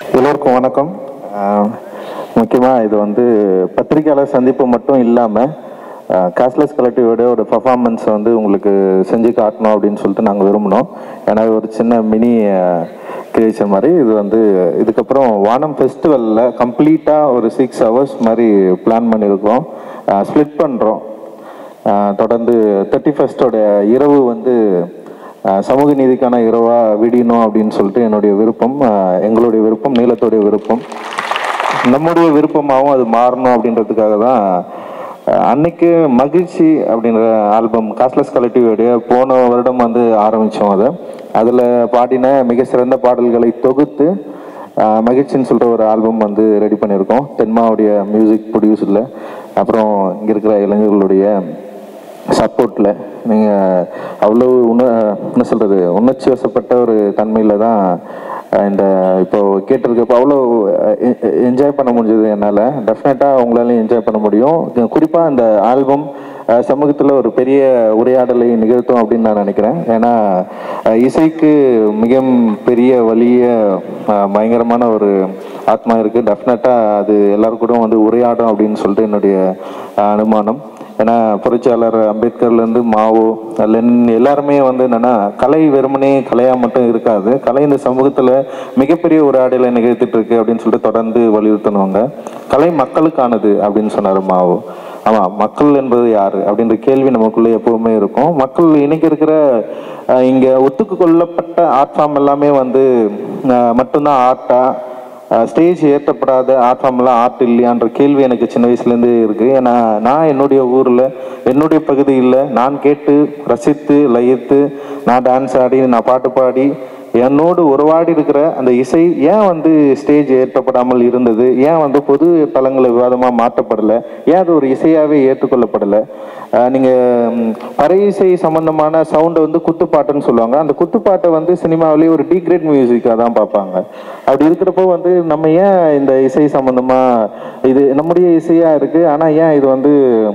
எல்லோருக்கும் வணக்கம் முக்கியமாக இது வந்து பத்திரிக்கையாளர் சந்திப்பு மட்டும் இல்லாமல் காஸ்ட்லெஸ் கலெக்டிவோட ஒரு பர்ஃபார்மன்ஸ் வந்து உங்களுக்கு செஞ்சு காட்டணும் அப்படின்னு சொல்லிட்டு நாங்கள் விரும்பினோம் ஏன்னா இது ஒரு சின்ன மினி கிரியேஷன் மாதிரி இது வந்து இதுக்கப்புறம் வானம் ஃபெஸ்டிவலில் கம்ப்ளீட்டாக ஒரு சிக்ஸ் ஹவர்ஸ் மாதிரி பிளான் பண்ணியிருக்கோம் ஸ்ப்ளிட் பண்ணுறோம் தொடர்ந்து தேர்ட்டி ஃபஸ்ட்டோட இரவு வந்து அஹ், சமூக நீதிக்கான இரவா விடியணும் அப்படின்னு சொல்லிட்டு என்னுடைய விருப்பம் அஹ், எங்களுடைய விருப்பம் நீளத்துடைய விருப்பம் நம்முடைய விருப்பமாகவும் அது மாறணும் அப்படின்றதுக்காக தான் அஹ், அன்னைக்கு மகிழ்ச்சி அப்படின்ற ஆல்பம் காஸ்ட்லெஸ் கலெக்டிவோடைய போன வருடம் வந்து ஆரம்பித்தோம் அதை அதில் பாடின மிக சிறந்த பாடல்களை தொகுத்து அஹ், மகிழ்ச்சின்னு சொல்கிற ஒரு ஆல்பம் வந்து ரெடி பண்ணியிருக்கோம் தென்மாவுடைய மியூசிக் ப்ரொடியூசரில் அப்புறம் இங்கே இருக்கிற இளைஞர்களுடைய சப்போர்ட்டில் நீங்கள் அவ்வளோ உண என்ன சொல்கிறது உணர்ச்சி வசப்பட்ட ஒரு தன்மையில் தான் அஹ், இந்த இப்போ கேட்டிருக்கப்போ அவ்வளோ என்ஜாய் பண்ண முடிஞ்சது என்னால் டெஃபினட்டாக உங்களாலையும் என்ஜாய் பண்ண முடியும் குறிப்பாக இந்த ஆல்பம் சமூகத்தில் ஒரு பெரிய உரையாடலை நிகழ்த்தும் அப்படின்னு நான் நினைக்கிறேன் ஏன்னா அஹ், இசைக்கு மிக பெரிய வலிய அஹ், பயங்கரமான ஒரு ஆத்மா இருக்குது டெஃபினட்டாக அது எல்லாரும் கூட வந்து உரையாடும் அப்படின்னு சொல்லிட்டு என்னுடைய அஹ், அனுமானம் ஏன்னா புரட்சியாளர் அம்பேத்கர்லேருந்து மாவோ லென் எல்லாருமே வந்து என்னன்னா கலை வெறுமனே கலையாக மட்டும் இருக்காது கலை இந்த சமூகத்தில் மிகப்பெரிய ஒரு ஆடையில நிகழ்த்திட்டு இருக்கு அப்படின்னு சொல்லிட்டு தொடர்ந்து வலியுறுத்தினவங்க கலை மக்களுக்கானது அப்படின்னு சொன்னார் மாவோ ஆமாம் மக்கள் என்பது யார் அப்படின்ற கேள்வி நமக்குள்ளே எப்பவுமே இருக்கும் மக்கள் இன்னைக்கு இருக்கிற அஹ், இங்க ஒத்துக்கு கொள்ளப்பட்ட ஆர்ட் ஃபார்ம் எல்லாமே வந்து அஹ், மட்டும்தான் ஆர்ட்டா ஸ்டேஜ் ஏற்றப்படாத ஆர்ட் ஃபார்ம்லாம் ஆர்ட் இல்லையான்ற கேள்வி எனக்கு சின்ன வயசுலேருந்து இருக்குது ஏன்னா நான் என்னுடைய ஊரில் என்னுடைய பகுதியில் நான் கேட்டு ரசித்து லயித்து நான் டான்ஸ் ஆடி நான் பாட்டு பாடி என்னோடு உறவாடி இருக்கிற அந்த இசை ஏன் வந்து ஸ்டேஜ் ஏற்றப்படாமல் இருந்தது ஏன் வந்து பொது தளங்களை விவாதமாக மாற்றப்படலை ஏன் அது ஒரு இசையாகவே ஏற்றுக்கொள்ளப்படலை நீங்கள் பறை இசை சம்பந்தமான சவுண்டை வந்து குத்துப்பாட்டுன்னு சொல்லுவாங்க அந்த குத்துப்பாட்டை வந்து சினிமாவிலேயே ஒரு டீக்ரேட் மியூசிக்காக தான் பார்ப்பாங்க அப்படி இருக்கிறப்போ வந்து நம்ம ஏன் இந்த இசை சம்பந்தமாக இது நம்முடைய இசையாக இருக்குது ஆனால் ஏன் இது வந்து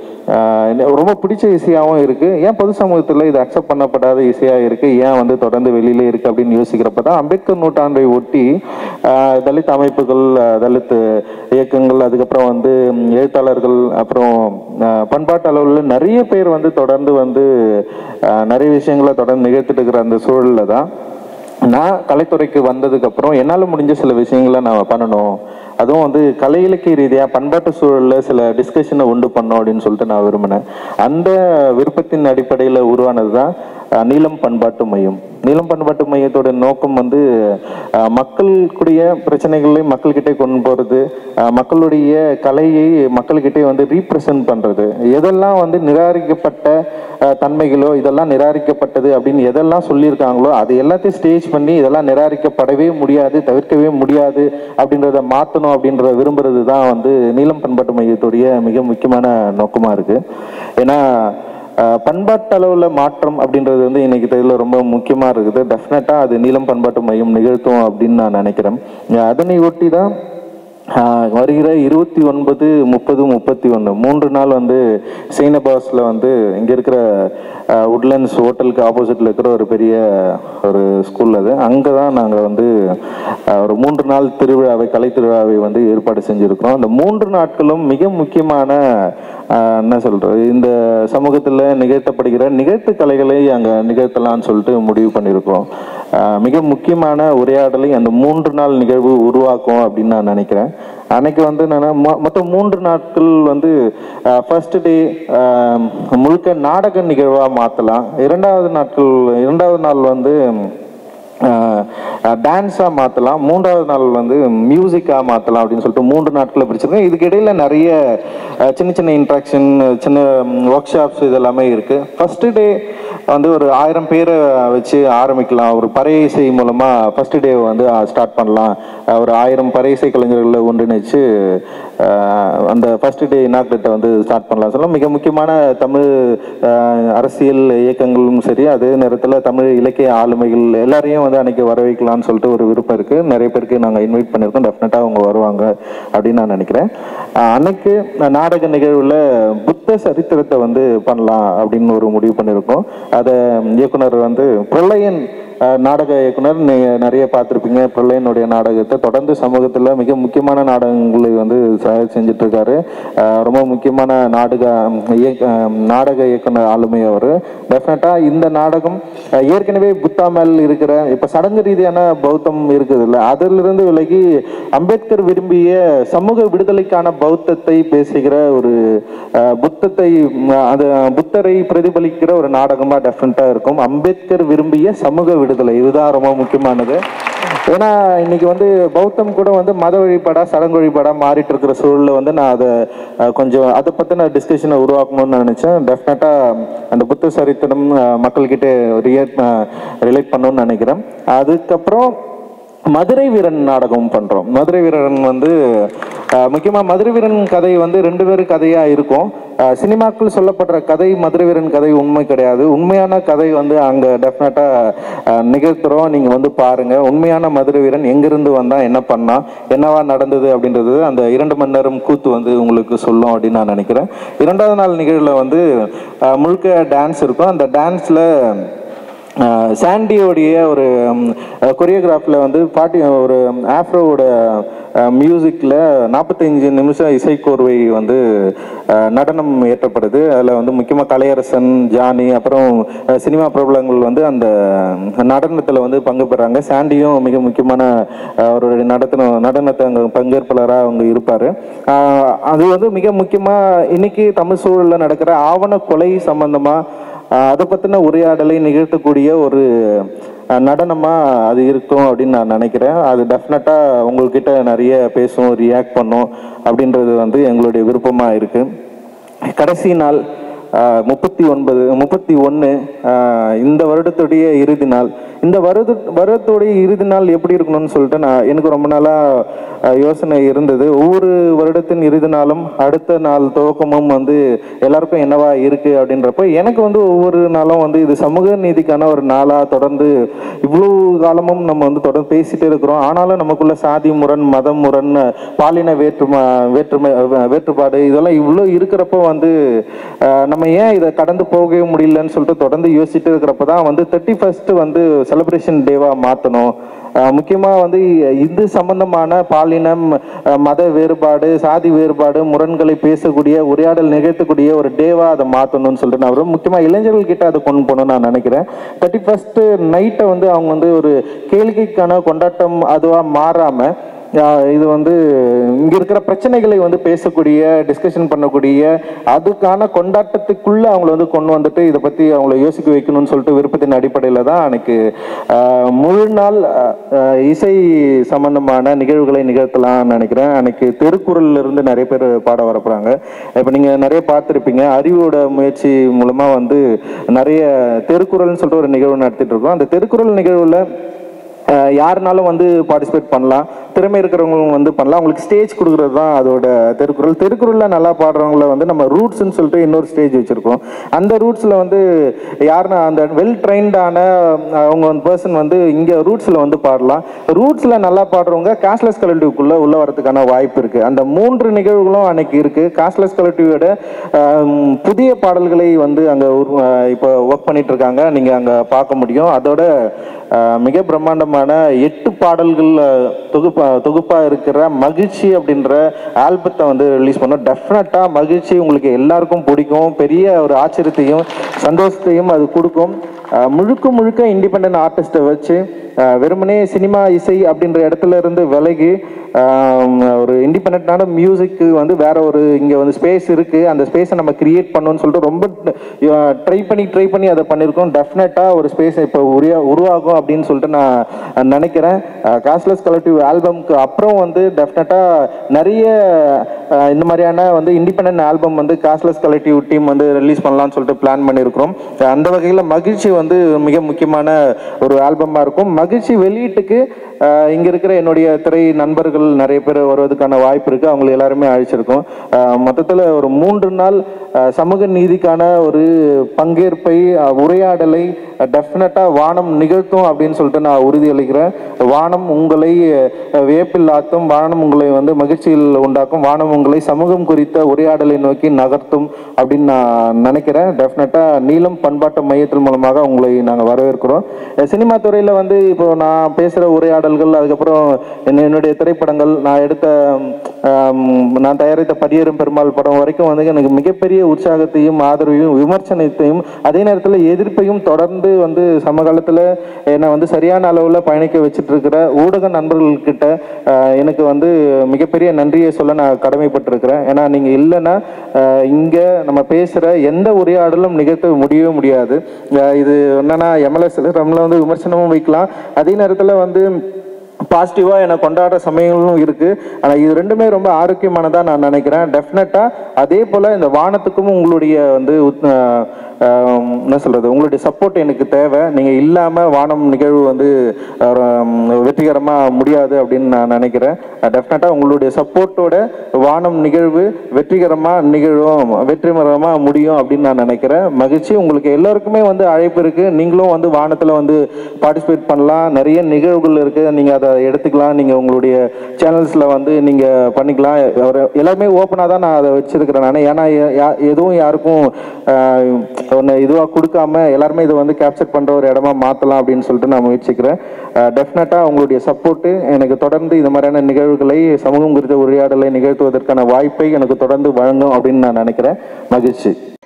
ஆஹ் எனக்கு ரொம்ப பிடிச்ச இசையாகவும் இருக்குது ஏன் பொது சமூகத்தில் இது அக்செப்ட் பண்ணப்படாத இசையாக இருக்குது ஏன் வந்து தொடர்ந்து வெளியிலே இருக்குது அப்படின்னு யோசிக்கிறப்ப தான் அம்பேத்கர் நூற்றாண்டை ஒட்டி ஆஹ் தலித் அமைப்புகள் ஆஹ் தலித் இயக்கங்கள் அதுக்கப்புறம் வந்து ம், எழுத்தாளர்கள் அப்புறம் ஆஹ் பண்பாட்டு அளவில் நிறைய பேர் வந்து தொடர்ந்து வந்து ஆஹ் நிறைய விஷயங்களை தொடர்ந்து நிகழ்த்திட்டு இருக்கிற அந்த சூழலில் தான் நான் கலைத்துறைக்கு வந்ததுக்கு அப்புறம் என்னால் முடிஞ்ச சில விஷயங்களை நான் பண்ணணும் அதுவும் வந்து கலை இலக்கிய ரீதியாக பண்பாட்டு சூழலில் சில டிஸ்கஷனை உண்டு பண்ணோம் அப்படின்னு சொல்லிட்டு நான் விரும்பினேன் அந்த விருப்பத்தின் அடிப்படையில் உருவானது தான் அஹ், நீலம் பண்பாட்டு மையம் நீலம் பண்பாட்டு மையத்தோட நோக்கம் வந்து அஹ், மக்களுடைய பிரச்சனைகளை மக்கள்கிட்ட கொண்டு போகிறது மக்களுடைய கலையை மக்கள்கிட்ட வந்து ரீப்ரசன்ட் பண்ணுறது எதெல்லாம் வந்து நிராகரிக்கப்பட்ட அஹ், தன்மைகளோ இதெல்லாம் நிராகரிக்கப்பட்டது அப்படின்னு எதெல்லாம் சொல்லியிருக்காங்களோ அது எல்லாத்தையும் ஸ்டேஜ் பண்ணி இதெல்லாம் நிராகரிக்கப்படவே முடியாது தவிர்க்கவே முடியாது அப்படின்றத மாற்றணும் அப்படின்ற விரும்புறது தான் வந்து நீலம் பண்பாட்டு மையத்துடைய மிக முக்கியமான நோக்கமாக இருக்குது ஏன்னா அஹ், பண்பாட்டு அளவில் மாற்றம் அப்படின்றது வந்து இன்னைக்கு இதில் ரொம்ப முக்கியமாக இருக்குது டெஃபினட்டாக அது நீலம் பண்பாட்டு மையம் நிகழ்த்தும் அப்படின்னு நான் நினைக்கிறேன் அஹ், அதனை ஒட்டி தான் ஆஹ் வருகிற இருபத்தி ஒன்பது முப்பது முப்பத்தி ஒன்று மூன்று நாள் வந்து சீனபாஸில் வந்து இங்கே இருக்கிற உட்லண்ட்ஸ் ஹோட்டலுக்கு ஆப்போசிட்டில் இருக்கிற ஒரு பெரிய ஒரு ஸ்கூல் அது அங்கே தான் நாங்கள் வந்து ஆஹ் ஒரு மூன்று நாள் திருவிழாவை கலை திருவிழாவை வந்து ஏற்பாடு செஞ்சுருக்கிறோம் அந்த மூன்று நாட்களும் மிக முக்கியமான ஆஹ் என்ன சொல்கிறது இந்த சமூகத்தில் நிகழ்த்தப்படுகிற நிகழ்த்து கலைகளை அங்கே நிகழ்த்தலாம்னு சொல்லிட்டு முடிவு பண்ணியிருக்கோம் ஆஹ் மிக முக்கியமான உரையாடலை அந்த மூன்று நாள் நிகழ்வு உருவாக்கும் அப்படின்னு நான் நினைக்கிறேன் அன்னைக்கு வந்து என்னன்னா மொ- மொத்தம் மூன்று நாட்கள் வந்து ஃபர்ஸ்ட் டே முழுக்க நாடக நிகழ்வாக மாற்றலாம் இரண்டாவது நாட்கள் இரண்டாவது நாள் வந்து டான்ஸாக மாற்றலாம் மூன்றாவது நாள் வந்து மியூசிக்காக மாற்றலாம் அப்படின்னு சொல்லிட்டு மூன்று நாட்களை பிரிச்சிருக்கேன் இதுக்கு இடையில நிறைய அஹ், சின்ன சின்ன இன்ட்ராக்ஷன் சின்ன ஒர்க் ஷாப்ஸ் இதெல்லாமே இருக்குது ஃபஸ்ட்டு டே வந்து ஒரு ஆயிரம் பேரை வச்சு ஆரம்பிக்கலாம் ஒரு பறை இசை மூலமாக ஃபஸ்ட்டு டே வந்து ஸ்டார்ட் பண்ணலாம் அஹ், ஒரு ஆயிரம் பறை இசை கலைஞர்களை ஒன்றிணைச்சு அஹ், அந்த ஃபர்ஸ்ட் டே இனாக்ரேட்டை வந்து ஸ்டார்ட் பண்ணலாம் சொல்ல மிக முக்கியமான தமிழ் அஹ், அரசியல் இயக்கங்களும் சரி அதே நேரத்தில் தமிழ் இலக்கிய ஆளுமைகள் எல்லாரையும் வந்து அன்னைக்கு வர வைக்கலாம்னு சொல்லிட்டு ஒரு விருப்பம் இருக்குது நிறைய பேருக்கு நாங்கள் இன்வைட் பண்ணியிருக்கோம் டெஃபினட்டாக அவங்க வருவாங்க அப்படின்னு நான் நினைக்கிறேன் அஹ், அன்னைக்கு நாடக நிகழ்வில் புத்த சரித்திரத்தை வந்து பண்ணலாம் அப்படின்னு ஒரு முடிவு பண்ணியிருக்கோம் அதை இயக்குனர் வந்து பிரளயன் அஹ், நாடக இயக்குனர் நீ- நிறைய பார்த்துருப்பீங்க பிரளயனுடைய நாடகத்தை தொடர்ந்து சமூகத்தில் மிக முக்கியமான நாடகங்களை வந்து ச- செஞ்சுட்டு இருக்காரு அஹ், ரொம்ப முக்கியமான நாடக இயக்க நாடக இயக்குனர் ஆளுமை அவர் டெஃபினட்டாக இந்த நாடகம் அஹ், ஏற்கனவே புத்தா மேல் இருக்கிற இப்போ சடங்கு ரீதியான பௌத்தம் இருக்குது இல்லை அதிலிருந்து விலகி அம்பேத்கர் விரும்பிய சமூக விடுதலைக்கான பௌத்தத்தை பேசுகிற ஒரு அஹ், புத்தத்தை ம், அது புத்தரை பிரதிபலிக்கிற ஒரு நாடகமாக டெஃபினட்டாக இருக்கும் அம்பேத்கர் விரும்பிய சமூக விடுதலை இதுதான் ரொம்ப முக்கியமானது ஏன்னா இன்னைக்கு வந்து பௌத்தம் கூட வந்து மத வழிபாடா சடங்கு வழிபாடா மாறிட்டு இருக்கிற சூழல்ல வந்து நான் அதை அஹ், கொஞ்சம் அதை பத்தின டிஸ்கஷனை உருவாக்கணும்னு நினைச்சேன் டெஃபினட்டா அந்த புத்த சரித்திரம் அஹ், மக்கள்கிட்ட ரிலேட் ரிலேட் பண்ணணும்னு நினைக்கிறேன் அதுக்கப்புறம் மதுரை வீரன் நாடகம் பண்றோம் மதுரை வீரன் வந்து அஹ், முக்கியமா மதுரை வீரன் கதை வந்து ரெண்டு பேரு கதையா இருக்கும் அஹ், சினிமாக்கள் சொல்லப்படுற கதை மதுரை வீரன் கதை உண்மை கிடையாது உண்மையான கதை வந்து அங்க டெஃபினட்டா நிகழ்த்துறோம் நீங்க வந்து பாருங்க உண்மையான மதுரை வீரன் எங்கிருந்து வந்தா என்ன பண்ணா என்னவா நடந்தது அப்படின்றது அந்த இரண்டு மணி நேரம் கூத்து வந்து உங்களுக்கு சொல்லும் அப்படின்னு நான் நினைக்கிறேன் இரண்டாவது நாள் நிகழ்வுல வந்து அஹ், முழுக்க டான்ஸ் இருக்கும் அந்த டான்ஸ்ல ஆஹ் சாண்டியோடைய ஒரு கொரியோகிராஃபில் வந்து பாட்டி ஒரு ஆஃப்ரோவோட மியூசிக்கில் நாற்பத்தஞ்சு நிமிஷம் இசைக்கோர்வை வந்து ஆஹ் நடனம் ஏற்றப்படுது அதில் வந்து முக்கியமாக கலையரசன் ஜானி அப்புறம் ஆஹ் சினிமா பிரபலங்கள் வந்து அந்த நடனத்தில் வந்து பங்கு பெறாங்க சாண்டியும் மிக முக்கியமான ஆஹ் ஒரு நடத்தின நடனத்தை அங்கே பங்கேற்பாளராக அவங்க இருப்பார் அது வந்து மிக முக்கியமாக இன்னைக்கு தமிழ் சூழலில் நடக்கிற ஆவண கொலை சம்பந்தமாக ஆஹ் அதை பற்றின உரையாடலை நிகழ்த்தக்கூடிய ஒரு ஆஹ் நடனமா அது இருக்கும் அப்படின்னு நான் நினைக்கிறேன் அது டெஃபினட்டாக உங்கள்கிட்ட நிறைய பேசும் ரியாக்ட் பண்ணும் அப்படின்றது வந்து எங்களுடைய விருப்பமாக இருக்கு கடைசி நாள் முப்பத்தி ஒன்பது முப்பத்தி ஒன்று இந்த வருடத்துடைய இறுதி நாள் இந்த வருட வருடத்துடைய இறுதி நாள் எப்படி இருக்கணும்னு சொல்லிட்டு நான் எனக்கு ரொம்ப நாளாக யோசனை இருந்தது ஒவ்வொரு வருடத்தின் இறுதி நாளும் அடுத்த நாள் துவக்கமும் வந்து எல்லாருக்கும் என்னவா இருக்கு அப்படின்றப்ப எனக்கு வந்து ஒவ்வொரு நாளும் வந்து இது சமூக நீதிக்கான ஒரு நாளாக தொடர்ந்து இவ்வளவு காலமும் நம்ம வந்து தொடர்ந்து பேசிட்டே இருக்கிறோம் ஆனாலும் நமக்குள்ள சாதி முரண் மதம் முரண் பாலின வேற்றுமை வேற்றுமை அஹ் வேற்றுப்பாடு இதெல்லாம் இவ்வளோ இருக்கிறப்போ வந்து அஹ், நம்ம ஏன் இதை கடந்து போகவே முடியலன்னு சொல்லிட்டு தொடர்ந்து யோசிச்சுட்டு இருக்கிறப்ப தான் வந்து தேர்ட்டி ஃபர்ஸ்ட் வந்து செலிப்ரேஷன் டேவா மாற்றணும் முக்கியமாக வந்து இது சம்பந்தமான பாலினம் அஹ், மத வேறுபாடு சாதி வேறுபாடு முரண்களை பேசக்கூடிய உரையாடல் நிகழ்த்தக்கூடிய ஒரு டேவா அதை மாற்றணும்னு சொல்லிட்டு நான் ரொம்ப முக்கியமாக இளைஞர்கள் கிட்ட அதை கொண்டு போகணும்னு நான் நினைக்கிறேன் தேர்ட்டி ஃபர்ஸ்ட் நைட்டை வந்து அவங்க வந்து ஒரு கேளிக்கைக்கான கொண்டாட்டம் அதுவாக மாறாமல் ஆஹ் இது வந்து இங்க இருக்கிற பிரச்சனைகளை வந்து பேசக்கூடிய டிஸ்கஷன் பண்ணக்கூடிய அதுக்கான கொண்டாட்டத்துக்குள்ள அவங்கள வந்து கொண்டு வந்துட்டு இதை பத்தி அவங்கள யோசிக்க வைக்கணும்னு சொல்லிட்டு விருப்பத்தின் அடிப்படையில தான் எனக்கு ஆஹ் முழு நாள் ஆஹ் இசை சம்பந்தமான நிகழ்வுகளை நிகழ்த்தலாம்னு நினைக்கிறேன் அன்னைக்கு திருக்குறள்ல இருந்து நிறைய பேர் பாட வரப்போறாங்க இப்போ நீங்க நிறைய பார்த்துருப்பீங்க அறிவோட முயற்சி மூலமா வந்து நிறைய திருக்குறள்னு சொல்லிட்டு ஒரு நிகழ்வு நடத்திட்டு இருக்கோம் அந்த திருக்குறள் நிகழ்வுல அஹ் யாருனாலும் வந்து பார்ட்டிசிபேட் பண்ணலாம் திறமை இருக்கிறவங்க வந்து பண்ணலாம் அவங்களுக்கு ஸ்டேஜ் கொடுக்குறது தான் அதோட திருக்குறள் திருக்குறளில் நல்லா பாடுறவங்கள வந்து நம்ம ரூட்ஸ்னு சொல்லிட்டு இன்னொரு ஸ்டேஜ் வச்சுருக்கோம் அந்த ரூட்ஸில் வந்து யாருன்னா அந்த வெல் ட்ரைன்டான அவங்க வந்து பர்சன் வந்து இங்கே ரூட்ஸில் வந்து பாடலாம் ரூட்ஸில் நல்லா பாடுறவங்க காஸ்ட்லெஸ் கலெக்டிவ்க்குள்ளே உள்ள வரதுக்கான வாய்ப்பு இருக்குது அந்த மூன்று நிகழ்வுகளும் அன்னைக்கு இருக்குது காஸ்ட்லெஸ் கலெக்டிவோட புதிய பாடல்களை வந்து அங்கே இப்போ ஒர்க் பண்ணிட்டு இருக்காங்க நீங்கள் அங்கே பார்க்க முடியும் அதோட அஹ், மிக பிரம்மாண்டமான எட்டு பாடல்கள் அஹ், தொகுப்பா தொகுப்பாக இருக்கிற மகிழ்ச்சி அப்படின்ற ஆல்பத்தை வந்து ரிலீஸ் பண்ணோம் டெஃபினட்டாக மகிழ்ச்சி உங்களுக்கு எல்லாருக்கும் பிடிக்கும் பெரிய ஒரு ஆச்சரியத்தையும் சந்தோஷத்தையும் அது கொடுக்கும் அஹ், முழுக்க முழுக்க இண்டிபெண்ட் ஆர்டிஸ்ட்டை வச்சு அஹ், வெறுமனே சினிமா இசை அப்படின்ற இடத்துல இருந்து விலகி ஆம், ஒரு இண்டிபெண்ட்டான மியூசிக்கு வந்து வேற ஒரு இங்கே வந்து ஸ்பேஸ் இருக்குது அந்த ஸ்பேஸை நம்ம கிரியேட் பண்ணணும்னு சொல்லிட்டு ரொம்ப ட்ரை பண்ணி ட்ரை பண்ணி அதை பண்ணியிருக்கோம் டெஃபினட்டாக ஒரு ஸ்பேஸ் இப்போ உரிய உருவாகும் அப்படின்னு சொல்லிட்டு நான் நினைக்கிறேன் காஸ்ட்லெஸ் கலெக்டிவ் ஆல்பம்க்கு அப்புறம் வந்து டெஃபினட்டாக நிறைய அஹ், இந்த மாதிரியான வந்து இண்டிபெண்ட் ஆல்பம் வந்து காஸ்ட்லெஸ் கலெக்டிவ் டீம் வந்து ரிலீஸ் பண்ணலாம்னு சொல்லிட்டு பிளான் பண்ணியிருக்கிறோம் அந்த வகையில் மகிழ்ச்சி வந்து மிக முக்கியமான ஒரு ஆல்பமாக இருக்கும் மகிழ்ச்சி வெளியீட்டுக்கு அஹ், இங்க இருக்கிற என்னுடைய திரை நண்பர்கள் நிறைய பேர் வருவதற்கான வாய்ப்பு இருக்கு அவங்களை எல்லாருமே அழைச்சிருக்கோம் அஹ், மொத்தத்துல ஒரு மூன்று நாள் அஹ், சமூக நீதிக்கான ஒரு பங்கேற்பை அஹ், உரையாடலை டெஃபினட்டாக வானம் நிகழ்த்தும் அப்படின்னு சொல்லிட்டு நான் உறுதியளிக்கிறேன் வானம் உங்களை அஹ், வியப்பில் ஆத்தும் வானம் உங்களை வந்து மகிழ்ச்சியில் உண்டாக்கும் வானம் உங்களை சமூகம் குறித்த உரையாடலை நோக்கி நகர்த்தும் அப்படின்னு நான் நினைக்கிறேன் டெஃபினட்டாக நீலம் பண்பாட்டு மையத்தின் மூலமாக உங்களை நாங்கள் வரவேற்கிறோம் அஹ், சினிமா துறையில் வந்து இப்போ நான் பேசுகிற உரையாடல்கள் அதுக்கப்புறம் என்ன- என்னுடைய திரைப்படங்கள் நான் எடுத்த ஆம், நான் தயாரித்த பரியரும் பெருமாள் படம் வரைக்கும் வந்து எனக்கு மிகப்பெரிய உற்சாகத்தையும் ஆதரவையும் விமர்சனத்தையும் அதே நேரத்தில் எதிர்ப்பையும் தொடர்ந்து வந்து சமகாலத்தில் என்னை வந்து சரியான அளவில் பயணிக்க வச்சுட்டு இருக்கிற ஊடக நண்பர்கள்கிட்ட ஆஹ், எனக்கு வந்து மிகப்பெரிய நன்றியை சொல்ல நான் கடமைப்பட்டிருக்கிறேன் ஏன்னா நீங்கள் இல்லைன்னா இங்கே நம்ம பேசுகிற எந்த உரையாடலும் நிகழ்த்த முடியவே முடியாது ஆஹ், இது என்னன்னா எம்எல்எஸ் நம்மள வந்து விமர்சனமும் வைக்கலாம் அதே நேரத்தில் வந்து பாசிட்டிவாக என்னை கொண்டாடுற சமயங்களும் இருக்குது ஆனால் இது ரெண்டுமே ரொம்ப ஆரோக்கியமானதாக நான் நினைக்கிறேன் டெஃபினட்டாக அதே போல் இந்த வானத்துக்கும் உங்களுடைய வந்து உத்- ஆஹ் ஆஹ் என்ன சொல்கிறது உங்களுடைய சப்போர்ட் எனக்கு தேவை நீங்கள் இல்லாமல் வானம் நிகழ்வு வந்து வெற்றிகரமாக முடியாது அப்படின்னு நான் நினைக்கிறேன் டெஃபினட்டாக உங்களுடைய சப்போர்ட்டோட வானம் நிகழ்வு வெற்றிகரமாக நிகழும் வெற்றிகரமாக முடியும் அப்படின்னு நான் நினைக்கிறேன் மகிழ்ச்சி உங்களுக்கு எல்லாருக்குமே வந்து அழைப்பு இருக்குது நீங்களும் வந்து வானத்தில் வந்து பார்ட்டிசிபேட் பண்ணலாம் நிறைய நிகழ்வுகள் இருக்குது நீங்கள் அதை எடுத்துக்கலாம் நீங்கள் உங்களுடைய சேனல்ஸில் வந்து நீங்கள் பண்ணிக்கலாம் ஒரு எல்லாருமே ஓப்பனாக தான் நான் அதை வச்சிருக்கிறேன் நான் ஏன்னா யா- யா- எதுவும் யாருக்கும் ஒன்று இதுவாக கொடுக்காம எல்லாருமே இதை வந்து கேப்சர் பண்ணுற ஒரு இடமா மாற்றலாம் அப்படின்னு சொல்லிட்டு நான் முயற்சிக்கிறேன் டெஃபினட்டாக உங்களுடைய சப்போர்ட்டு எனக்கு தொடர்ந்து இந்த மாதிரியான நிகழ்வுகளை சமூகம் குறித்த உரையாடலை நிகழ்த்துவதற்கான வாய்ப்பை எனக்கு தொடர்ந்து வழங்கும் அப்படின்னு நான் நினைக்கிறேன் மகிழ்ச்சி